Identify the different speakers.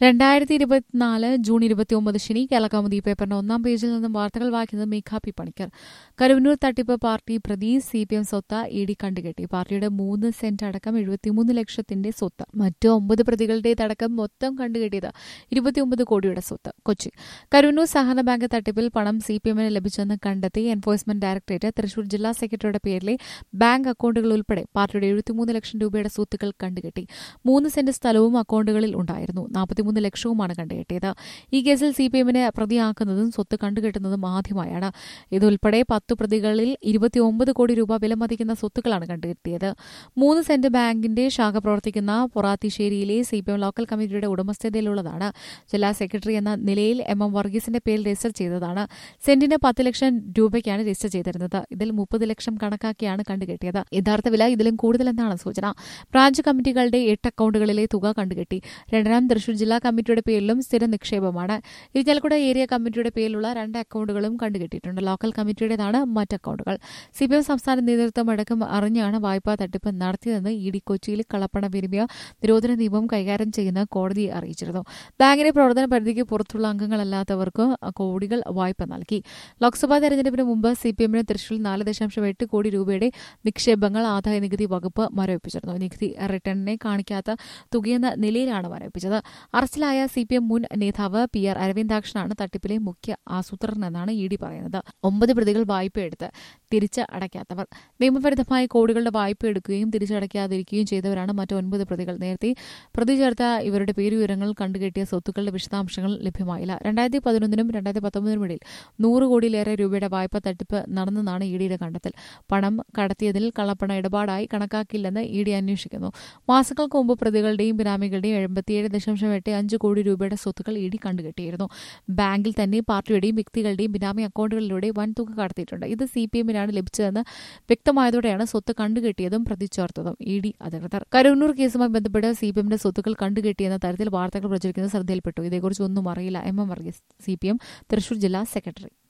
Speaker 1: രണ്ടായിരത്തി ഇരുപത്തിനാല് ജൂൺ ഇരുപത്തിയൊമ്പത് ശനി കേരളകൗമുദി പേപ്പറിന്റെ ഒന്നാം പേജിൽ നിന്നും വാർത്തകൾ വായിക്കുന്നത് മേഘ പി പണിക്കർ കരുവന്നൂർ തട്ടിപ്പ് പാർട്ടി പ്രതി സി പി എം സ്വത്ത് ഇ ഡി കണ്ടുകെട്ടി പാർട്ടിയുടെ മൂന്ന് സെന്റ് അടക്കം എഴുപത്തിമൂന്ന് ലക്ഷത്തിന്റെ സ്വത്ത് മറ്റ് ഒമ്പത് പ്രതികളുടേതടക്കം മൊത്തം കണ്ടുകെട്ടിയത് ഇരുപത്തിയൊമ്പത് കോടിയുടെ സ്വത്ത് കൊച്ചി കരുവന്നൂർ സഹകരണ ബാങ്ക് തട്ടിപ്പിൽ പണം സി പി എമ്മിന് ലഭിച്ചെന്ന് കണ്ടെത്തി എൻഫോഴ്സ്മെന്റ് ഡയറക്ടറേറ്റ് തൃശൂർ ജില്ലാ സെക്രട്ടറിയുടെ പേരിലെ ബാങ്ക് അക്കൌണ്ടുകൾ ഉൾപ്പെടെ പാർട്ടിയുടെ എഴുപത്തിമൂന്ന് ലക്ഷം രൂപയുടെ സ്വത്തുക്കൾ കണ്ടുകെട്ടി മൂന്ന് സെന്റ് സ്ഥലവും അക്കൌണ്ടുകളിൽ ഉണ്ടായിരുന്നു നാൽപ്പത്തിമൂന്ന് ലക്ഷവുമാണ് കണ്ടുകെട്ടിയത് ഈ കേസിൽ സി പി എമ്മിനെ പ്രതിയാക്കുന്നതും സ്വത്ത് കണ്ടുകെട്ടുന്നതും ആദ്യമായാണ് ഇതുൾപ്പെടെ പത്തു പ്രതികളിൽ ഇരുപത്തിയൊമ്പത് കോടി രൂപ വിലമതിക്കുന്ന സ്വത്തുക്കളാണ് കണ്ടുകെട്ടിയത് മൂന്ന് സെന്റ് ബാങ്കിന്റെ ശാഖ പ്രവർത്തിക്കുന്ന പൊറാത്തിശ്ശേരിയിലെ സി പി എം ലോക്കൽ കമ്മിറ്റിയുടെ ഉടമസ്ഥതയിലുള്ളതാണ് ജില്ലാ സെക്രട്ടറി എന്ന നിലയിൽ എം എം വർഗീസിന്റെ പേരിൽ രജിസ്റ്റർ ചെയ്തതാണ് സെന്റിന് പത്ത് ലക്ഷം രൂപയ്ക്കാണ് രജിസ്റ്റർ ചെയ്തിരുന്നത് ഇതിൽ മുപ്പത് ലക്ഷം കണക്കാക്കിയാണ് കണ്ടുകെട്ടിയത് യഥാർത്ഥ വില ഇതിലും കൂടുതലെന്നാണ് സൂചന ബ്രാഞ്ച് കമ്മിറ്റികളുടെ എട്ട് അക്കൌണ്ടുകളിലെ തുക കണ്ടുകെട്ടി രണ്ടാം തൃശൂർ ജില്ലാ കമ്മിറ്റിയുടെ പേരിലും സ്ഥിര നിക്ഷേപമാണ് ഇരിഞ്ഞാലക്കുട ഏരിയ കമ്മിറ്റിയുടെ പേരിലുള്ള രണ്ട് അക്കൌണ്ടുകളും കണ്ടുകെട്ടിയിട്ടുണ്ട് ലോക്കൽ കമ്മിറ്റിയുടേതാണ് മറ്റ് അക്കൌണ്ടുകൾ സി പി എം സംസ്ഥാന നേതൃത്വം അടക്കം അറിഞ്ഞാണ് വായ്പാ തട്ടിപ്പ് നടത്തിയതെന്ന് ഇ ഡി കൊച്ചിയിൽ കളപ്പണ വിനിമയ നിരോധന നിയമം കൈകാര്യം ചെയ്യുന്ന കോടതിയെ അറിയിച്ചിരുന്നു ബാങ്കിന്റെ പ്രവർത്തന പരിധിക്ക് പുറത്തുള്ള അംഗങ്ങളല്ലാത്തവർക്ക് കോടികൾ വായ്പ നൽകി ലോക്സഭാ തെരഞ്ഞെടുപ്പിന് മുമ്പ് സി പി എമ്മിന് തൃശൂരിൽ നാല് ദശാംശം എട്ട് കോടി രൂപയുടെ നിക്ഷേപങ്ങൾ ആദായ നികുതി വകുപ്പ് മരവിപ്പിച്ചിരുന്നു നികുതി റിട്ടേണിനെ കാണിക്കാത്ത തുകയെന്ന നിലയിലാണ് മരവിപ്പിച്ചത് അറസ്റ്റിലായ സി പി എം മുൻ നേതാവ് പി ആർ അരവിന്ദാക്ഷനാണ് തട്ടിപ്പിലെ മുഖ്യ ആസൂത്രകനെന്നാണ് ഇ ഡി പറയുന്നത് ഒമ്പത് പ്രതികൾ വായ്പയെടുത്ത് തിരിച്ച് അടയ്ക്കാത്തവർ നിയമവിരുദ്ധമായി കോടികളുടെ വായ്പ എടുക്കുകയും തിരിച്ചടയ്ക്കാതിരിക്കുകയും ചെയ്തവരാണ് മറ്റ് ഒൻപത് പ്രതികൾ നേരത്തെ പ്രതി ചേർത്ത ഇവരുടെ പേരുവിവരങ്ങൾ കണ്ടുകെട്ടിയ സ്വത്തുക്കളുടെ വിശദാംശങ്ങൾ ലഭ്യമായില്ല രണ്ടായിരത്തി പതിനൊന്നിനും രണ്ടായിരത്തി പത്തൊമ്പതിനും ഇടയിൽ നൂറ് കോടിയിലേറെ രൂപയുടെ വായ്പ തട്ടിപ്പ് നടന്നെന്നാണ് ഇ ഡിയുടെ കണ്ടെത്തൽ പണം കടത്തിയതിൽ കള്ളപ്പണ ഇടപാടായി കണക്കാക്കില്ലെന്ന് ഇ ഡി അന്വേഷിക്കുന്നു മാസങ്ങൾക്ക് മുമ്പ് പ്രതികളുടെയും ബിനാമികളുടെയും എഴുപത്തിയേഴ് ദശാംശം എട്ട് അഞ്ച് കോടി രൂപയുടെ സ്വത്തുക്കൾ ഇ ഡി കണ്ടുകെട്ടിയിരുന്നു ബാങ്കിൽ തന്നെ പാർട്ടിയുടെയും വ്യക്തികളുടെയും ബിനാമി അക്കൌണ്ടുകളിലൂടെ വൻ തുക കടത്തിയിട്ടുണ്ട് ഇത് സി പി എമ്മിനാണ് ലഭിച്ചതെന്ന് വ്യക്തമായതോടെയാണ് സ്വത്ത് കണ്ടുകെട്ടിയതും പ്രതി ചേർത്തതും ഇ ഡി അധികൃതർ കരൂന്നൂർ കേസുമായി ബന്ധപ്പെട്ട് സി പി എമ്മിന്റെ സ്വത്തുക്കൾ കണ്ടുകെട്ടിയെന്ന തരത്തിൽ വാർത്തകൾ പ്രചരിക്കുന്നത് ശ്രദ്ധയിൽപ്പെട്ടു ഇതേക്കുറിച്ച് ഒന്നും അറിയില്ല M M Varghese C P M Thrissur ജില്ലാ സെക്രട്ടറി